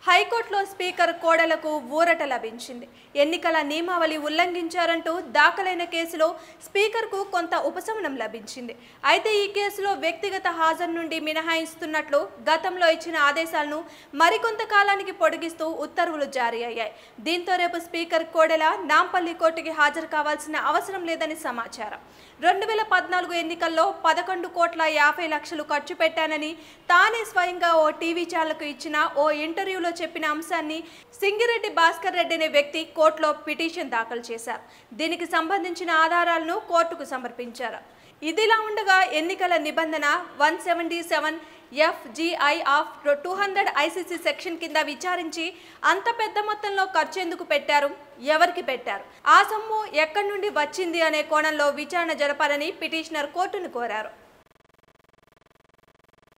హైకోర్టులో స్పీకర్ కోడలకు ఊరట లభించింది ఎన్నికల నియమావళి ఉల్లంఘించారంటూ దాఖలైన కేసులో స్పీకర్కు కొంత ఉపశమనం లభించింది అయితే ఈ కేసులో వ్యక్తిగత హాజరు నుండి మినహాయిస్తున్నట్లు గతంలో ఇచ్చిన ఆదేశాలను మరికొంత కాలానికి పొడిగిస్తూ ఉత్తర్వులు జారీ అయ్యాయి దీంతో రేపు స్పీకర్ కోడెల నాంపల్లి కోర్టుకి హాజరు కావాల్సిన అవసరం లేదని సమాచారం రెండు వేల పద్నాలుగు ఎన్నికల్లో పదకొండు కోట్ల యాభై లక్షలు ఖర్చు పెట్టానని తానే స్వయంగా ఓ టీవీ ఛానల్కు ఇచ్చిన ఓ ఇంటర్వ్యూలో చెప్పిన అంశాన్ని సింగిరెడ్డి భాస్కర్ రెడ్డి అనే వ్యక్తి కోర్టులో పిటిషన్ దాఖలు చేశారు దీనికి సంబంధించిన ఆధారాలను కోర్టుకు సమర్పించారు ఇదిలా ఉండగా ఎన్నికల నిబంధన one seventy seven FGI of two hundred ICC section కింద విచారించి అంత పెద్ద మొత్తంలో ఖర్చు ఎందుకు పెట్టారు ఎవరికి పెట్టారు ఆ సొమ్ము ఎక్కడి నుండి వచ్చింది అనే కోణంలో విచారణ జరపాలని పిటిషనర్ కోర్టును కోరారు